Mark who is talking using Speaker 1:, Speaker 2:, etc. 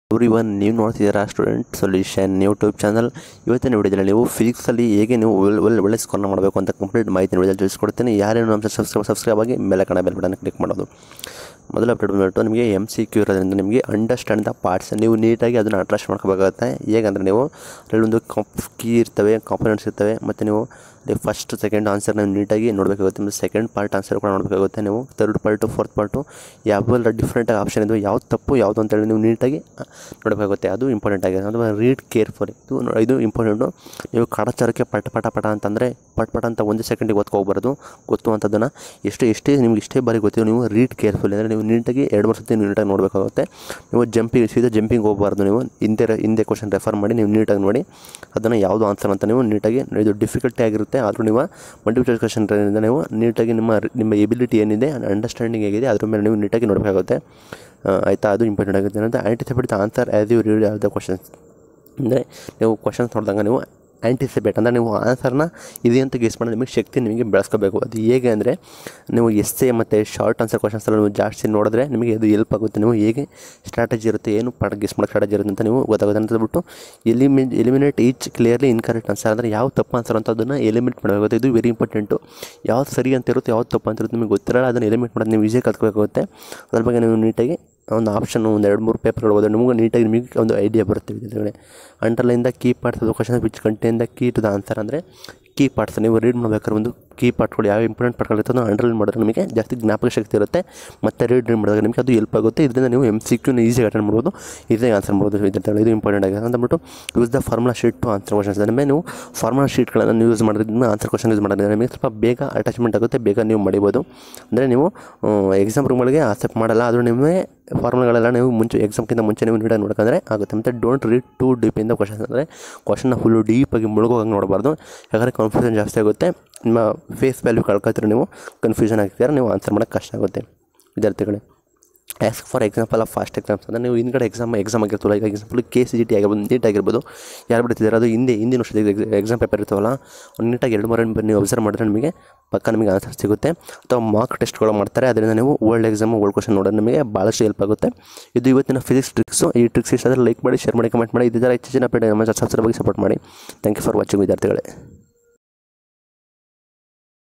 Speaker 1: every one ನೀವು ನೋಡ್ತಿದ್ದೀರಾ student solution YouTube channel ಇವತ್ತಿನ ವಿಡಿಯೋದಲ್ಲಿ ನೀವು ಫಿಸಿಕ್ಸಲ್ಲಿ ಹೇಗೆ ನೀವು ಒಳ್ಳೆ ಒಳ್ಳೆ ಒಳ್ಳೆ ಸ್ಕೋರ್ನ ಮಾಡಬೇಕು ಅಂತ ಕಂಪ್ಲೀಟ್ ಮಾಹಿತಿ ವಿಡಿಯೋದಲ್ಲಿ ತಿಳಿಸ್ಕೊಡ್ತೀನಿ ಯಾರೇನು ನಮ್ಮ ಸಬ್ಸ್ಕ್ರೈಬ್ ಸಬ್ಸ್ಕ್ರೈಬ್ ಆಗಿ ಮೇಲೆ ಕಣ ಬೆಲ್ ಬಟನ್ ಕ್ಲಿಕ್ ಮಾಡೋದು ಮೊದಲ ಅಪ್ಡೇಟ್ ಬಂದ್ಬಿಟ್ಟು ನಿಮಗೆ ಎಮ್ ಸಿ ಕ್ಯೂ ಇರೋದ್ರಿಂದ ನಿಮಗೆ ಅಂಡರ್ಸ್ಟ್ಯಾಂಡ್ ದ ಪಾರ್ಟ್ಸ್ ನೀವು ನೀಟಾಗಿ ಅದನ್ನು ಅಟ್ರಾಸ್ಟ್ ಮಾಡ್ಕೋಬೇಕಾಗುತ್ತೆ ಹೇಗಂದರೆ ನೀವು ಅದರಲ್ಲಿ ಒಂದು ಕಾಂಪ್ ಕೀ ಇರ್ತವೆ ಕಾಂಪೊನೆಂಟ್ಸ್ ಇರ್ತವೆ ಮತ್ತು ನೀವು ಫಸ್ಟ್ ಸೆಕೆಂಡ್ ಆನ್ಸರ್ ನೀವು ನೀಟಾಗಿ ನೋಡಬೇಕಾಗುತ್ತೆ ಮತ್ತು ಸೆಕೆಂಡ್ ಪಾರ್ಟ್ ಆನ್ಸರ್ ಕೂಡ ನೋಡಬೇಕಾಗುತ್ತೆ ನೀವು ತರ್ಡ್ ಪಾರ್ಟು ಫೋರ್ತ್ ಪಾರ್ಟು ಯಾವೆಲ್ಲ ಡಿಫ್ರೆಂಟಾಗಿ ಆಪ್ಷನ್ ಇದಾವೆ ಯಾವ್ದು ತಪ್ಪು ಯಾವುದು ಅಂತೇಳಿ ನೀವು ನೀಟಾಗಿ ನೋಡಬೇಕಾಗುತ್ತೆ ಅದು ಇಂಪಾರ್ಟೆಂಟ್ ಆಗಿದೆ ಅಥವಾ ರೀಡ್ ಕೇರ್ಫುಲ್ ಇದು ನೋ- ಇದು ಇಂಪಾರ್ಟೆಂಟು ನೀವು ಕಾಡಚಾರಕ್ಕೆ ಪಟ ಪಟ ಪಟ ಅಂತಂದರೆ ಪಟ್ ಪಟ ಅಂತ ಒಂದು ಸೆಕೆಂಡಿಗೆ ಓದ್ಕೋಬಾರ್ದು ಗೊತ್ತು ಅಂತದನ್ನು ಎಷ್ಟು ಎಷ್ಟೇ ನಿಮ್ಗೆ ಇಷ್ಟೇ ಬಾರಿ ಗೊತ್ತಿದೆ ನೀವು ರೀಡ್ ಕೇರ್ಫುಲ್ ಅಂದರೆ ನೀವು ನೀಟಾಗಿ ಎರಡು ಮೂರು ಸತಿ ನೀಟಾಗಿ ನೋಡಬೇಕಾಗುತ್ತೆ ನೀವು ಜಂಪಿಂಗ್ ಸೀದಾ ಜಂಪಿಂಗ್ ಹೋಗಬಾರ್ದು ನೀವು ಹಿಂದೆ ಹಿಂದೆ ಕ್ವಶನ್ ರೆಫರ್ ಮಾಡಿ ನೀವು ನೀಟಾಗಿ ನೋಡಿ ಅದನ್ನು ಯಾವುದು ಆನ್ಸರ್ ಅಂತ ನೀವು ನೀಟಾಗಿ ಇದು ಡಿಫಿಕಲ್ಟಿ ಆಗಿರುತ್ತೆ ಆದರೂ ನೀವು ಮಲ್ಟಿಪಲ್ ಕ್ವಶನ್ ಇಂದ ನೀವು ನೀಟಾಗಿ ನಿಮ್ಮ ನಿಮ್ಮ ಎಬಿಲಿಟಿ ಏನಿದೆ ಅಂಡರ್ಸ್ಟ್ಯಾಂಡಿಂಗ್ ಹೇಗಿದೆ ಅದ್ರ ಮೇಲೆ ನೀವು ನೀಟಾಗಿ ನೋಡಬೇಕಾಗುತ್ತೆ ಆ, ಆಯಿತಾ ಅದು ಇಂಪಾರ್ಟೆಂಟ್ ಆಗುತ್ತೆ ಅಂತ anticipate the answer as you read of the questions ಅಂದರೆ ನೀವು ಕ್ವಶನ್ಸ್ ನೋಡಿದಾಗ ನೀವು ಆ್ಯಂಟಿಸಿಪೇಟ್ ಅಂದರೆ ನೀವು ಆನ್ಸರ್ನ ಇದೆ ಅಂತ ಗೆಸ್ ಮಾಡಿ ನಿಮಗೆ ಶಕ್ತಿ ನಿಮಗೆ ಬೆಳೆಸ್ಕೋಬೇಕು ಅದು ಹೇಗೆ ಅಂದರೆ ನೀವು ಎಸ್ ಎ ಮತ್ತು ಶಾರ್ಟ್ ಆನ್ಸರ್ ಕ್ವಶನ್ಸ್ ಎಲ್ಲ ನೀವು ಜಾಸ್ತಿ ನೋಡಿದ್ರೆ ನಿಮಗೆ ಅದು ಹೆಲ್ಪ್ ಆಗುತ್ತೆ ನೀವು ಹೇಗೆ ಸ್ಟ್ರಾಟಜಿ ಇರುತ್ತೆ ಏನು ಪಾಠ ಗೆಸ್ ಮಾಡೋಕ್ಕೆ ಸ್ಟ್ರಾಟಜಿ ಇರುತ್ತೆ ಅಂತ ನೀವು ಗೊತ್ತಾಗುತ್ತೆ ಅಂತ ಹೇಳ್ಬಿಟ್ಟು ಎಲಿಮಿ eliminate each clearly incorrect answer ಅಂದರೆ ಯಾವ ತಪ್ಪು ಆನ್ಸರ್ ಅಂತ ಅದನ್ನು ಎಲಿಮಿನೇಟ್ ಮಾಡಬೇಕಾಗುತ್ತೆ ಇದು ವೆರಿ ಇಂಪಾರ್ಟೆಂಟು ಯಾವ್ದು ಸರಿ ಅಂತ ಇರುತ್ತೆ ಯಾವ್ದು ತಪ್ಪು ಅಂತ ಇರುತ್ತೆ ನಿಮಗೆ ಗೊತ್ತಿರಲ್ಲ ಅದನ್ನು ಎಲಿಮಿನೇಟ್ ಮಾಡೋದು ನೀವು ಈಸಿಯಾಗಿ ಕಲ್ತ್ಕೋಬೇಕಾಗುತ್ತೆ ಅದ್ರ ಬಗ್ಗೆ ನೀವು ನೀಟಾಗಿ ಒಂದು ಆಪ್ಷನ್ ಒಂದು ಎರಡು ಮೂರು ಪೇಪರ್ಗಳು ಓದಿದ್ರೆ ನಿಮಗೆ ನೀಟಾಗಿ ನಿಮಗೆ ಒಂದು ಐಡಿಯಾ ಬರುತ್ತೆ ವಿದ್ಯಾರ್ಥಿಗಳೇ ಅಂಡರ್ಲೈನ್ ಕೀ ಪಾರ್ಟ್ಸ್ ಅದು question which contain the key to the answer ಅಂದರೆ ಕೀ ಪಾರ್ಟ್ಸ್ ನೀವು ರೀಡ್ ಮಾಡ್ಬೇಕಾದ್ರೆ ಒಂದು ಕೀ ಪಾರ್ಟ್ಗಳು ಯಾವ ಇಂಪಾರ್ಟೆಂಟ್ ಪಾರ್ಟ್ಗಳಿರ್ತದೋ ಅಂಡರ್ಲೈನ್ ಮಾಡಿದ್ರೆ ನಿಮಗೆ ಜಾಸ್ತಿ ಜ್ಞಾಪಕ ಶಕ್ತಿ ಇರುತ್ತೆ ಮತ್ತು ರೀಡ್ ರೀಡ್ ಮಾಡಿದಾಗ ನಿಮಗೆ ಅದು ಹೆಲ್ಪ್ ಆಗುತ್ತೆ ಇದರಿಂದ ನೀವು ಎಮ್ ಸಿ ಕ್ಯೂನ ಈಸಿಯಾಗಿ ಅಟೆಂಡ್ ಮಾಡ್ಬೋದು ಈಸಿಯಾಗಿ ಆನ್ಸರ್ ಮಾಡ್ಬೋದು ವಿದ್ಯಾರ್ಥಿಗಳು ಇದು ಇಂಪಾರ್ಟೆಂಟ್ ಆಗಿದೆ ಅಂತ ಅಂದ್ಬಿಟ್ಟು use the formula sheet to answer questions ಅಂದರೆ ನೀವು ಫಾರ್ಮುಲಾ ಶೀಟ್ಗಳನ್ನು ಯೂಸ್ ಮಾಡೋದ್ರಿಂದ ಆನ್ಸರ್ ಕ್ವಶನ್ ಯೂಸ್ ಮಾಡೋದ್ರಿಂದ ನಿಮಗೆ ಸ್ವಲ್ಪ ಬೇಗ ಅಟ್ಯಾಚ್ಮೆಂಟ್ ಆಗುತ್ತೆ ಬೇಗ ನೀವು ಮಾಡಿಬೋದು ಅಂದರೆ ನೀವು ಎಕ್ಸಾಮ್ ರೂಮ್ಗಳಿಗೆ ಆಸೆಪ್ಟ್ ಮಾಡಲ್ಲ ಆದರೂ ನಿಮಗೆ ಫಾರ್ಮುಲಾಗಳೆಲ್ಲ ನೀವು ಮುಂಚೆ ಎಕ್ಸಾಮ್ಗಿಂತ ಮುಂಚೆ ನೀವು ನೀಟಾಗಿ ನೋಡ್ಕೊಂಡ್ರೆ ಆಗುತ್ತೆ ಮತ್ತು ಡೋಂಟ್ ರೀಡ್ ಟು ಡೀಪ್ ಇಂದ ಕ್ವಶನ್ಸ್ ಅಂದರೆ ಕ್ವಶನ್ನ ಫುಲ್ಲು ಡೀಪಾಗಿ ಮುಳುಗೋಗಿ ನೋಡಬಾರ್ದು ಯಾಕಂದರೆ ಕನ್ಫ್ಯೂಷನ್ ಜಾಸ್ತಿ ಆಗುತ್ತೆ ನಿಮ್ಮ ಫೇಸ್ ವ್ಯಾಲ್ಯೂ ಕಳ್ಕೊತೀರ ನೀವು ಕನ್ಫ್ಯೂಷನ್ ಆಗ್ತೀರ ನೀವು ಆನ್ಸರ್ ಮಾಡೋಕ್ಕೆ ಕಷ್ಟ ಆಗುತ್ತೆ ವಿದ್ಯಾರ್ಥಿಗಳೇ as for example of past exams ಅಂದರೆ ನೀವು ಹಿಂದ್ಗಡೆ ಎಕ್ಸಾಮ್ ಎಕ್ಸಾಮ್ ಆಗಿರ್ತಲ್ಲ ಈಗ example K C G T ಆಗಿರ್ಬೋದು ನೀಟ್ ಆಗಿರ್ಬೋದು ಯಾರು ಬಿಡ್ತಿದ್ದಾರೆ ಅದು ಹಿಂದೆ ಹಿಂದಿನ ವರ್ಷದ ಎಕ್ಸಾಮ್ ಪೇಪರ್ ಇರ್ತಾವಲ್ಲ ಒಂದು ನೀಟಾಗಿ ಎರಡು ಮೂರು ನೀವು ಅಬ್ಸರ್ವ್ ಮಾಡಿದ್ರೆ ನಿಮಗೆ ಪಕ್ಕ ನಿಮಗೆ ಆನ್ಸರ್ ಸಿಗುತ್ತೆ ಅಥವಾ ಮಾರ್ಕ್ ಟೆಸ್ಟ್ಗಳು ಮಾಡ್ತಾರೆ ಅದರಿಂದ ನೀವು ಓಲ್ಡ್ ಎಕ್ಸಾಮ್ ಓಲ್ಡ್ ಕ್ವಶನ್ ನೋಡೋದು ನಿಮಗೆ ಭಾಳಷ್ಟು ಹೆಲ್ಪ್ ಆಗುತ್ತೆ ಇದು ಇವತ್ತಿನ ಫಿಸಿಕ್ಸ್ ಟ್ರಿಕ್ಸು ಈ ಟ್ರಿಕ್ಸ್ ಇಷ್ಟ ಆದರೆ ಲೈಕ್ ಮಾಡಿ ಶೇರ್ ಮಾಡಿ ಕಮೆಂಟ್ ಮಾಡಿ ಇದರ ಹೆಚ್ಚಿನ ಅಪ್ಡೇಟ್ ನಮ್ಮ ಬಗ್ಗೆ ಸಪೋರ್ಟ್ ಮಾಡಿ ಥ್ಯಾಂಕ್ ಯು ಫಾರ್ ವಾಚಿಂಗ್ ವಿದ್ಯಾರ್ಥಿಗಳೇ